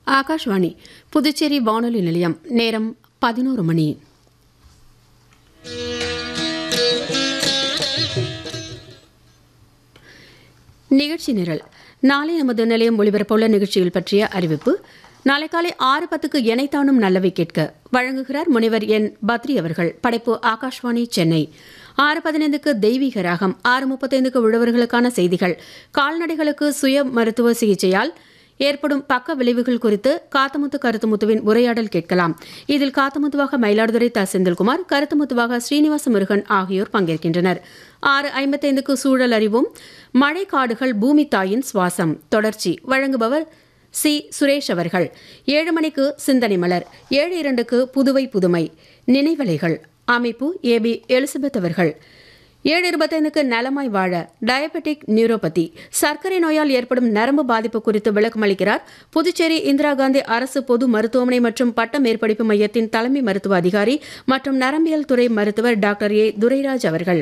ஆகாஷ்வாணி புதுச்சேரி வானொலி நிலையம் நேரம் பதினோரு மணி நிகழ்ச்சி நிரல் நாளை நமது நிலையம் ஒளிபரப்புள்ள நிகழ்ச்சிகள் பற்றிய அறிவிப்பு நாளை காலை ஆறு பத்துக்கு எனைத்தானும் நல்லவை கேட்க வழங்குகிறார் முனைவர் என் பத்ரி அவர்கள் படைப்பு ஆகாஷ்வாணி சென்னை ஆறு பதினைந்துக்கு தெய்வீக ராகம் ஆறு முப்பத்தைந்துக்கு உழவர்களுக்கான செய்திகள் கால்நடைகளுக்கு சுய மருத்துவ சிகிச்சையால் ஏற்படும் பக்க விளைவுகள் குறித்து காத்தமுத்து கருத்துமுத்துவின் உரையாடல் கேட்கலாம் இதில் காத்தமுத்துவாக மயிலாடுதுறை த செந்தில்குமார் கருத்துமுத்துவாக ஸ்ரீனிவாச முருகன் ஆகியோர் பங்கேற்கின்றனர் ஆறு ஐம்பத்தைந்துக்கு சூழல் அறிவும் மழை காடுகள் பூமி தாயின் சுவாசம் தொடர்ச்சி வழங்குபவர் சி சுரேஷ் அவர்கள் ஏழு மணிக்கு சிந்தனை மலர் ஏழு இரண்டுக்கு புதுவை புதுமை நினைவலைகள் அமைப்பு ஏபி எலிசபெத் அவர்கள் ஏழு இருபத்தைந்துக்கு நலமாய் வாழ டயபெட்டிக் நியூரோபதி சர்க்கரை நோயால் ஏற்படும் நரம்பு பாதிப்பு குறித்து விளக்கமளிக்கிறார் புதுச்சேரி இந்திரா காந்தி அரசு பொது மருத்துவமனை மற்றும் பட்ட மேற்படிப்பு மையத்தின் தலைமை மருத்துவ அதிகாரி மற்றும் நரம்பியல் துறை மருத்துவர் டாக்டர் ஏ துரைராஜ் அவர்கள்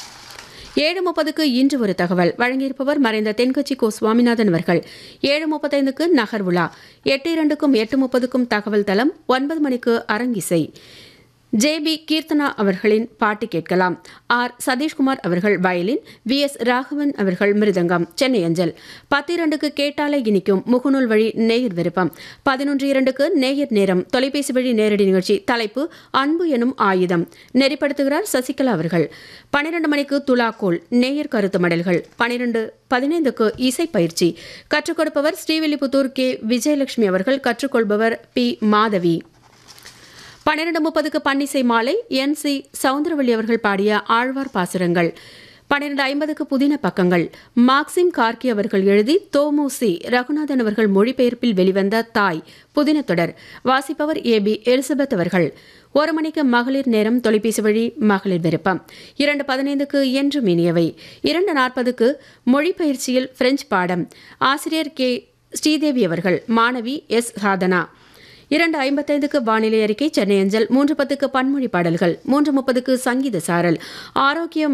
ஏழு முப்பதுக்கு இன்று ஒரு தகவல் வழங்கியிருப்பவர் மறைந்த தென்கட்சி கோ சுவாமிநாதன் அவர்கள் ஏழு முப்பத்தைந்துக்கு நகர் விழா எட்டு இரண்டுக்கும் எட்டு முப்பதுக்கும் தகவல் தளம் ஒன்பது மணிக்கு அரங்கிசை ஜே பி கீர்த்தனா அவர்களின் பாட்டு கேட்கலாம் ஆர் சதீஷ்குமார் அவர்கள் வயலின் வி எஸ் ராகவன் அவர்கள் மிருதங்கம் சென்னை அஞ்சல் பத்து இரண்டுக்கு கேட்டாலே இனிக்கும் முகநூல் வழி நேயர் விருப்பம் பதினொன்று இரண்டுக்கு நேயர் நேரம் தொலைபேசி வழி நேரடி நிகழ்ச்சி தலைப்பு அன்பு எனும் ஆயுதம் நெறிப்படுத்துகிறார் சசிகலா அவர்கள் பன்னிரண்டு மணிக்கு துலாக்கோல் நேயர் கருத்து மடல்கள் பனிரெண்டு பதினைந்துக்கு இசை பயிற்சி கற்றுக் கொடுப்பவர் ஸ்ரீவில்லிபுத்தூர் கே விஜயலட்சுமி அவர்கள் கற்றுக்கொள்பவர் பி மாதவி பன்னிரண்டு முப்பதுக்கு பன்னிசை மாலை என் சி சவுந்தரவள்ளி அவர்கள் பாடிய ஆழ்வார் பாசுரங்கள் பன்னிரண்டு ஐம்பதுக்கு புதின பக்கங்கள் மார்க்சிம் கார்கி அவர்கள் எழுதி தோமுசி ரகுநாதன் அவர்கள் மொழிபெயர்ப்பில் வெளிவந்த தாய் புதின தொடர் வாசிப்பவர் ஏ பி எலிசபெத் அவர்கள் ஒரு மணிக்கு மகளிர் நேரம் தொலைபேசி வழி மகளிர் விருப்பம் இரண்டு பதினைந்துக்கு என்று மீனியவை இரண்டு நாற்பதுக்கு மொழிபெயர்ச்சியில் பிரெஞ்சு பாடம் ஆசிரியர் கே ஸ்ரீதேவி அவர்கள் மாணவி எஸ் சாதனா இரண்டு ஐம்பத்தைந்துக்கு வானிலை அறிக்கை சென்னை அஞ்சல் மூன்று பத்துக்கு பன்மொழி பாடல்கள் மூன்று முப்பதுக்கு சங்கீத சாரல் ஆரோக்கியம்